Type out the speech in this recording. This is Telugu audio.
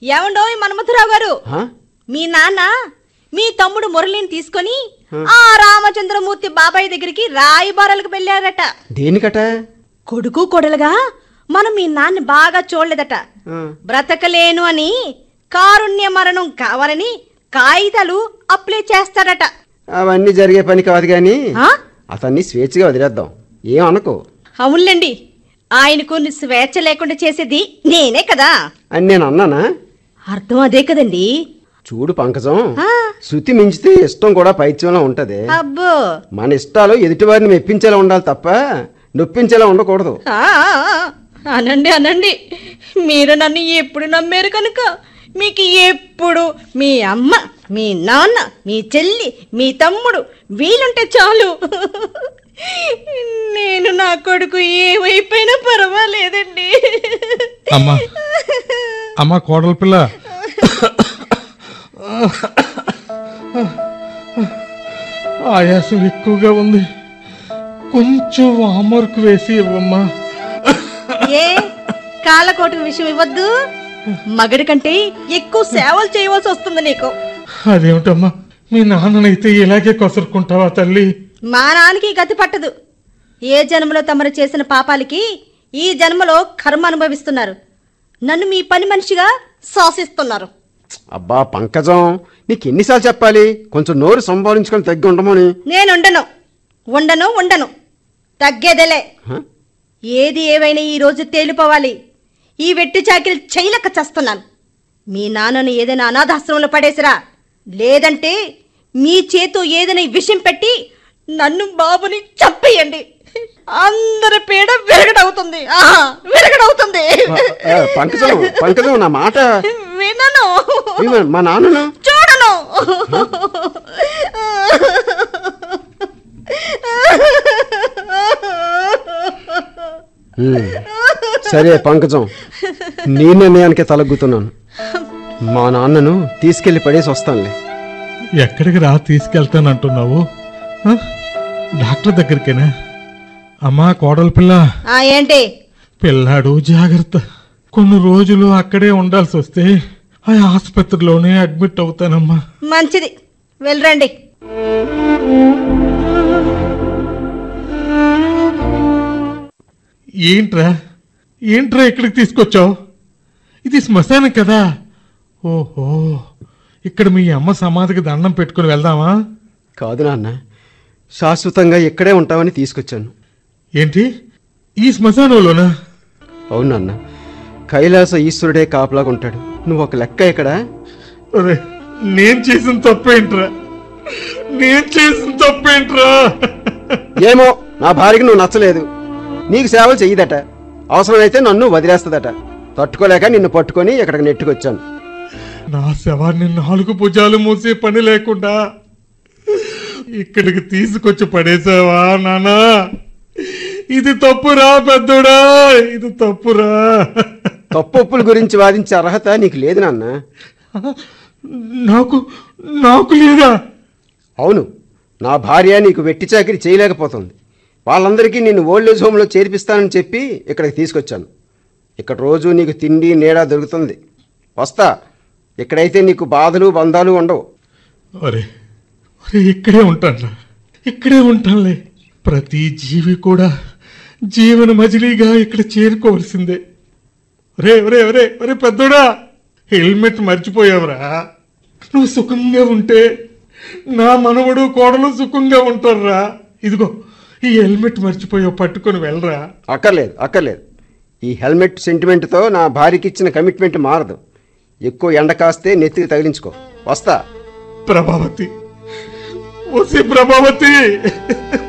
ఏమండోయ్ మన్మథరావు గారు ఆ? మీ నాన్న మీ తమ్ముడు మురళిని తీసుకొని ఆ రామచంద్రమూర్తి బాబాయ్ దగ్గరికి రాయబారాలకు వెళ్ళారట దేనికట కొడుకు కొడలుగా మనం మీ నాన్న బాగా చూడలేదట ఆ. బ్రతకలేను అని కారుణ్య మరణం కావాలని కాగితాలు అప్లై చేస్తాడట అవన్నీ జరిగే పని కాదు కానీ ఆ? అతన్ని స్వేచ్ఛగా వదిలేద్దాం ఏం అనుకో అవునులేండి ఆయనకు స్వేచ్ఛ లేకుండా చేసేది నేనే కదా అని నేను అన్నానా అర్థం అదే కదండి చూడు పంకజం ఆ, శృతి మించితే ఇష్టం కూడా పైత్యంలో ఉంటది అబ్బో మన ఇష్టాలు ఎదుటివారిని మెప్పించేలా ఉండాలి తప్ప నొప్పించేలా ఉండకూడదు ఆ, అనండి అనండి మీరు నన్ను ఎప్పుడు నమ్మారు కనుక మీకు ఎప్పుడు మీ అమ్మ మీ నాన్న మీ చెల్లి మీ తమ్ముడు వీలుంటే చాలు నేను నా కొడుకు ఏమైపోయినా పర్వాలేదండి అమ్మా అమ్మా కోడల పిల్ల ఆయాసం ఎక్కువగా ఉంది కొంచెం వామర్కు వేసి ఇవ్వమ్మా ఏ కాలకోట విషయం ఇవ్వద్దు మగడి కంటే ఎక్కువ సేవలు చేయవలసి వస్తుంది నీకు అదేమిటమ్మా మీ నాన్ననైతే ఇలాగే కొసరుకుంటావా తల్లి మా నాన్నకి గతి పట్టదు ఏ జన్మలో తమరు చేసిన పాపాలకి ఈ జన్మలో కర్మ అనుభవిస్తున్నారు నన్ను మీ పని మనిషిగా శాసిస్తున్నారు అబ్బా పంకజం నీకు ఎన్నిసార్లు చెప్పాలి కొంచెం నోరు సంపాదించుకొని తగ్గి ఉండమని నేను ఉండను ఉండను ఉండను తగ్గేదేలే హ? ఏది ఏవైనా ఈ రోజు తేలిపోవాలి ఈ వెట్టి చాకిరి చేయలేక చస్తున్నాను మీ నాన్నను ఏదైనా అనాథాశ్రమంలో పడేసిరా లేదంటే మీ చేతో ఏదైనా విషయం పెట్టి నన్ను బాబుని చంపేయండి అందరి పీడ విరగడవుతుంది ఆహా, విరగడవుతుంది ఆ, పంకజం పంకజం నా మాట వినను విను, మా నాన్నను చూడను ఉమ్, సరే పంకజం నీ నిర్ణయానికే తలగ్గుతున్నాను మా నాన్నను తీసుకెళ్లి పడేసి వస్తానులే ఎక్కడికి రా తీసుకెళ్తానంటున్నావు ఆ? డాక్టర్ దగ్గరికేనా అమ్మా కోడల పిల్ల ఆ ఏంటి పిల్లాడు జాగ్రత్త కొన్ని రోజులు అక్కడే ఉండాల్సి వస్తే ఆ ఆసుపత్రిలోనే అడ్మిట్ అవుతానమ్మా మంచిది వెళ్ళరండి ఏంట్రా ఏంట్రా ఇక్కడికి తీసుకొచ్చావు ఇది శ్మశానం కదా ఓహో ఇక్కడ మీ అమ్మ సమాధికి దండం పెట్టుకుని వెళ్దామా కాదు నాన్న శాశ్వతంగా ఇక్కడే ఉంటామని తీసుకొచ్చాను ఏంటి ఈ శ్మశానంలోనా అవును నాన్న కైలాస ఈశ్వరుడే కాపలాగా ఉంటాడు నువ్వు ఒక లెక్క ఇక్కడ ఒరే, నేను చేసిన తప్పేంట్రా నేను చేసిన తప్పేంట్రా ఏమో నా భార్యకి నువ్వు నచ్చలేదు నీకు సేవలు చెయ్యదట అవసరమైతే నన్ను వదిలేస్తుందట తట్టుకోలేక నిన్ను పట్టుకొని ఇక్కడికి నెట్టుకొచ్చాను నా శవాన్ని నాలుగు భుజాలు మూసే పని లేకుండా ఇక్కడికి తీసుకొచ్చి పడేసావా నానా ఇది తప్పురా పెద్దోడా ఇది తప్పురా తప్పొప్పుల గురించి వాదించే అర్హత నీకు లేదు నాన్న నాకు నాకు లేదా అవును నా భార్య నీకు వెట్టి చాకిరి చేయలేకపోతుంది వాళ్ళందరికీ నిన్ను ఓల్డేజ్ హోమ్లో చేర్పిస్తానని చెప్పి ఇక్కడికి తీసుకొచ్చాను ఇక్కడ రోజు నీకు తిండి నీడ దొరుకుతుంది వస్తా ఇక్కడైతే నీకు బాధలు బంధాలు ఉండవు ఒరే ఒరే ఇక్కడే ఉంటానురా ఇక్కడే ఉంటానులే ప్రతి జీవి కూడా జీవన మజిలీగా ఇక్కడ చేరుకోవలసిందే ఒరే ఒరే ఒరే ఒరే పెద్దోడా హెల్మెట్ మర్చిపోయావురా నువ్వు సుఖంగా ఉంటే నా మనవడు కోడలు సుఖంగా ఉంటారురా ఇదిగో ఈ హెల్మెట్ మర్చిపోయావు పట్టుకొని వెళ్ళరా అక్కర్లేదు అక్కర్లేదు ఈ హెల్మెట్ సెంటిమెంట్తో నా భార్యకి ఇచ్చిన కమిట్మెంట్ మారదు ఎక్కువ ఎండ కాస్తే నెత్తికి తగిలించుకో వస్తా ప్రభావతి ఓసి ప్రభావతి